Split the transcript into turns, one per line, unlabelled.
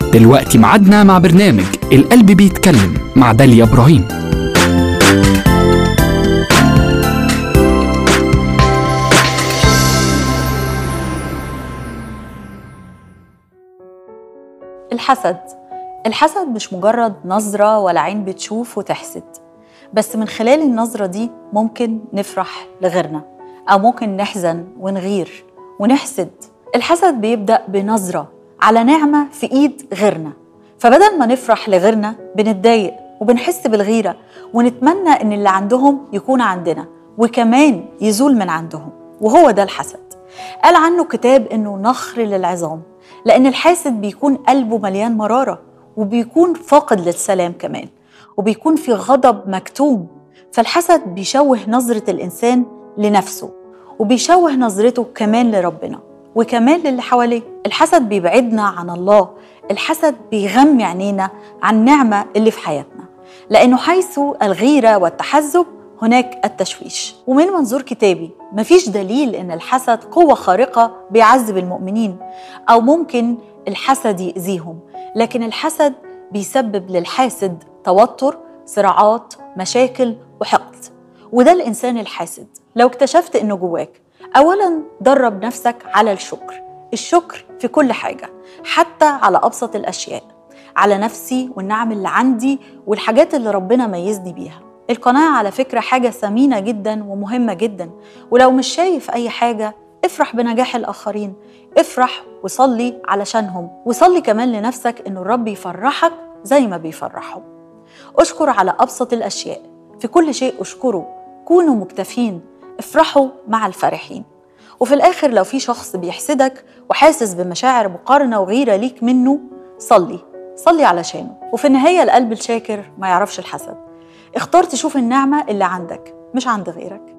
دلوقتي معادنا مع برنامج القلب بيتكلم مع داليا إبراهيم
الحسد الحسد مش مجرد نظرة ولا عين بتشوف وتحسد بس من خلال النظرة دي ممكن نفرح لغيرنا أو ممكن نحزن ونغير ونحسد الحسد بيبدأ بنظرة على نعمة في إيد غيرنا فبدل ما نفرح لغيرنا بنتضايق وبنحس بالغيرة ونتمنى إن اللي عندهم يكون عندنا وكمان يزول من عندهم وهو ده الحسد قال عنه كتاب إنه نخر للعظام لأن الحاسد بيكون قلبه مليان مرارة وبيكون فاقد للسلام كمان وبيكون في غضب مكتوم فالحسد بيشوه نظرة الإنسان لنفسه وبيشوه نظرته كمان لربنا وكمان للي حواليه الحسد بيبعدنا عن الله الحسد بيغمي عينينا عن النعمة اللي في حياتنا لأنه حيث الغيرة والتحزب هناك التشويش ومن منظور كتابي مفيش دليل ان الحسد قوة خارقة بيعذب المؤمنين او ممكن الحسد يأذيهم لكن الحسد بيسبب للحاسد توتر صراعات مشاكل وحقد وده الانسان الحاسد لو اكتشفت انه جواك اولا درب نفسك على الشكر الشكر في كل حاجة حتى على ابسط الاشياء على نفسي والنعم اللي عندي والحاجات اللي ربنا ميزني بيها القناعة على فكرة حاجة ثمينة جدا ومهمة جدا ولو مش شايف أي حاجة افرح بنجاح الآخرين افرح وصلي علشانهم وصلي كمان لنفسك إنه الرب يفرحك زي ما بيفرحهم اشكر على أبسط الأشياء في كل شيء اشكروا كونوا مكتفين افرحوا مع الفرحين وفي الآخر لو في شخص بيحسدك وحاسس بمشاعر مقارنة وغيرة ليك منه صلي صلي علشانه وفي النهاية القلب الشاكر ما يعرفش الحسد اختار تشوف النعمة اللي عندك مش عند غيرك